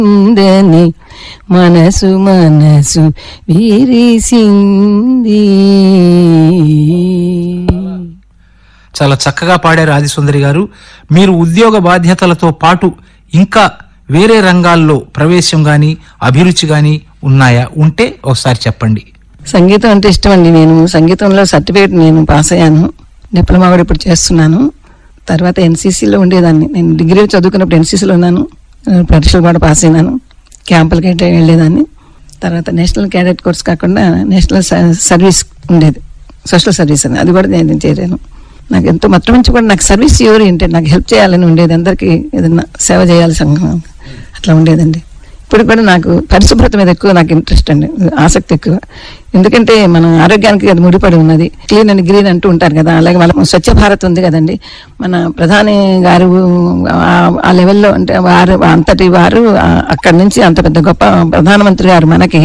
ఉందని మనసు మనసు వీరిసింది చాలా చక్కగా పాడారు ఆదిసుందరి గారు మీరు ఉద్యోగ బాధ్యతలతో పాటు ఇంకా వేరే రంగాల్లో ప్రవేశం గాని అభిరుచి గాని ఉన్నాయా ఉంటే ఒకసారి చెప్పండి సంగీతం అంటే ఇష్టం అండి నేను సంగీతంలో సర్టిఫికేట్ నేను పాస్ అయ్యాను డిప్లొమా కూడా ఇప్పుడు చేస్తున్నాను తర్వాత ఎన్సీసీలో ఉండేదాన్ని నేను డిగ్రీ చదువుకున్నప్పుడు ఎన్సీసీలో ఉన్నాను ఆ, పరీక్షలు కూడా పాస్ అయినాను క్యాంపులకి అయితే వెళ్ళేదాన్ని తర్వాత నేషనల్ క్యాడెట్ కోర్స్ కాకుండా నేషనల్ స- సర్వీస్ ఉండేది సోషల్ సర్వీస్ అని అది కూడా నేను చేరాను నాకు ఎంతో మొత్తం నుంచి కూడా నాకు సర్వీస్ ఓరియంటెడ్ నాకు హెల్ప్ చేయాలని ఉండేది అందరికీ ఏదైనా సేవ చేయాలి సంఘం అట్లా ఉండేదండి ఇప్పుడు కూడా నాకు పరిశుభ్రత మీద ఎక్కువ నాకు ఇంట్రెస్ట్ అండి ఆసక్తి ఎక్కువ ఎందుకంటే మన ఆరోగ్యానికి అది ముడిపడి ఉన్నది క్లీన్ అండ్ గ్రీన్ అంటూ ఉంటారు కదా అలాగే మన స్వచ్ఛ భారత్ ఉంది కదండి మన ప్రధాని గారు ఆ- ఆ లెవెల్లో అంటే వారు అంతటి వారు ఆ- అక్కడి నుంచి అంత పెద్ద గొప్ప ప్రధానమంత్రి గారు మనకి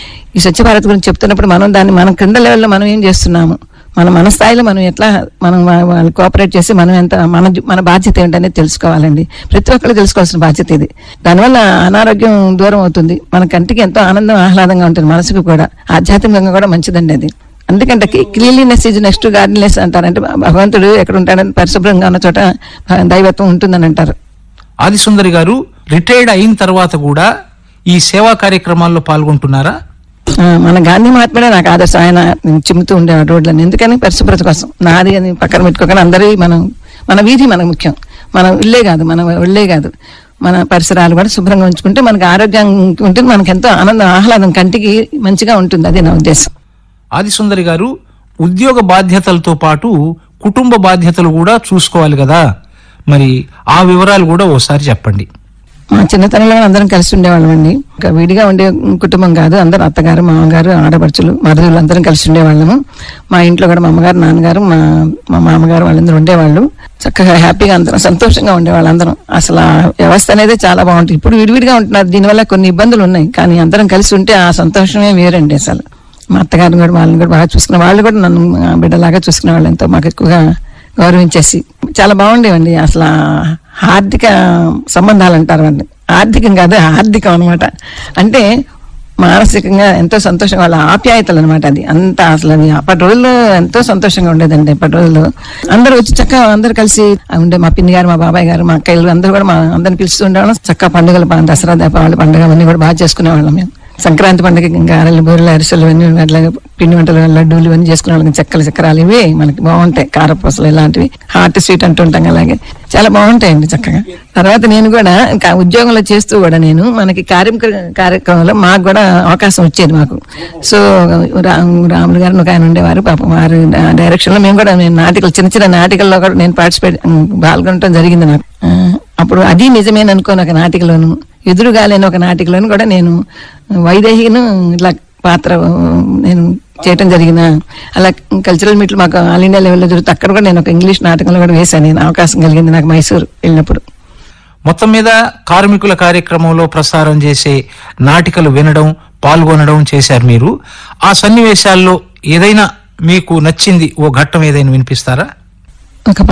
ఈ స్వచ్ఛ భారత్ గురించి చెప్తున్నప్పుడు మనం దాన్ని మనం కింద లెవెల్లో మనం ఏం చేస్తున్నాము మన మన స్థాయిలో మనం ఎట్లా మనం వా- వాళ్ళు కోఆపరేట్ చేసి మనం ఎంత మన జు- మన బాధ్యత ఏంటనేది తెలుసుకోవాలండి ప్రతి ఒక్కరు తెలుసుకోవాల్సిన బాధ్యత ఇది దానివల్ల అనారోగ్యం దూరం అవుతుంది మన కంటికి ఎంతో ఆనందం ఆహ్లాదంగా ఉంటుంది మనసుకు కూడా ఆధ్యాత్మికంగా కూడా మంచిదండి అది అందుకంటే క్లీన్లీనెస్ ఈజ్ నెక్స్ట్ గార్డెన్లెస్ అంటారంటే భగవంతుడు ఎక్కడ ఉంటాడని పరిశుభ్రంగా ఉన్న చోట ఆ, దైవత్వం ఉంటుందని అంటారు ఆదిసుందరి గారు రిటైర్డ్ అయిన తర్వాత కూడా ఈ సేవా కార్యక్రమాల్లో పాల్గొంటున్నారా ఆ, మన గాంధీ మహాత్ముడే నాకు ఆదర్శం ఆయన చిమ్ముతూ ఉండేవాడు రోడ్లని ఎందుకని పరిశుభ్రత కోసం నాది అని పక్కన పెట్టుకోకుండా అందరి మనం మన వీధి మనకు ముఖ్యం మన ఇల్లే కాదు మన ఇల్లే కాదు మన పరిసరాలు కూడా శుభ్రంగా ఉంచుకుంటే మనకి ఆరోగ్యం ఉంటుంది మనకి ఎంతో ఆనందం ఆహ్లాదం కంటికి మంచిగా ఉంటుంది అదే నా ఉద్దేశం ఆదిసుందరి గారు ఉద్యోగ బాధ్యతలతో పాటు కుటుంబ బాధ్యతలు కూడా చూసుకోవాలి కదా మరి ఆ వివరాలు కూడా ఓసారి చెప్పండి మా చిన్నతనంలో అందరం కలిసి ఉండేవాళ్ళం అండి ఇంకా విడిగా ఉండే కుటుంబం కాదు అందరూ అత్తగారు మామగారు ఆడపడుచులు మరుదులు అందరం కలిసి ఉండేవాళ్ళము మా ఇంట్లో కూడా మా అమ్మగారు నాన్నగారు మా మా మామగారు వాళ్ళందరూ ఉండేవాళ్ళు చక్కగా హ్యాపీగా అందరం సంతోషంగా ఉండేవాళ్ళు అందరం అసలు ఆ వ్యవస్థ అనేది చాలా బాగుంటుంది ఇప్పుడు విడివిడిగా ఉంటున్నారు దీనివల్ల కొన్ని ఇబ్బందులు ఉన్నాయి కానీ అందరం కలిసి ఉంటే ఆ సంతోషమే వేరండి అసలు మా అత్తగారిని కూడా వాళ్ళని కూడా బాగా చూసుకునే వాళ్ళు కూడా నన్ను ఆ బిడ్డలాగా చూసుకునే వాళ్ళు ఎంతో మాకు ఎక్కువగా గౌరవించేసి చాలా బాగుండేవండి అసలు ఆ ఆర్థిక సంబంధాలు అంటారు అండి ఆర్థికం కాదు ఆర్థికం అనమాట అంటే మానసికంగా ఎంతో సంతోషంగా వాళ్ళ ఆప్యాయతలు అనమాట అది అంత అసలు అది అప్పటి రోజుల్లో ఎంతో సంతోషంగా ఉండేదండి అప్పటి రోజుల్లో అందరూ వచ్చి చక్కగా అందరు కలిసి ఆ ఉండే మా పిన్ని గారు మా బాబాయ్ గారు మా అక్కయ్యలు అందరూ కూడా మా అందరిని పిలుస్తూ ఉండేవాళ్ళం చక్కగా పండుగలు ప- దసరా దీపావళి పండుగ అవన్నీ కూడా బాగా చేసుకునేవాళ్ళం మేము సంక్రాంతి పండుగ ఇంకా అరలు బూరెలు అరిసెలు ఇవన్నీ అట్లాగే పిండి వంటలు లడ్డూలు ఇవన్నీ చేసుకునే వాళ్ళకి చెక్కలు చక్రాలు ఇవి మనకి బాగుంటాయి కారపూసలు ఇలాంటివి హార్ట్ స్వీట్ అంటుంటాం అలాగే చాలా బాగుంటాయండి చక్కగా తర్వాత నేను కూడా ఇంకా ఉద్యోగంలో చేస్తూ కూడా నేను మనకి కార్యక్ర కార్యక్రమంలో మాకు కూడా అవకాశం వచ్చేది మాకు సో రా- రాములు గారు ఒక ఆయన ఉండేవారు పాపం వారి డైరెక్షన్ లో మేము కూడా నేను నాటికలు చిన్న చిన్న నాటికల్లో కూడా నేను పార్టిసిపేట్ పాల్గొనడం జరిగింది నాకు ఆ, అప్పుడు అది నిజమేననుకోని ఒక నాటికలోను ఎదురుగాలేని ఒక నాటికలోను కూడా నేను వైదేహిను ఇట్లా పాత్ర ఆ, నేను చేయటం జరిగిన అలా కల్చరల్ మీట్లు మాకు ఆల్ ఇండియా లెవెల్లో జరుగుతుంది అక్కడ కూడా నేను ఒక ఇంగ్లీష్ నాటకంలో కూడా వేశాను నేను అవకాశం కలిగింది నాకు మైసూరు వెళ్ళినప్పుడు మొత్తం మీద కార్మికుల కార్యక్రమంలో ప్రసారం చేసే నాటికలు వినడం పాల్గొనడం చేశారు మీరు ఆ సన్నివేశాల్లో ఏదైనా మీకు నచ్చింది ఓ ఘట్టం ఏదైనా వినిపిస్తారా ఒక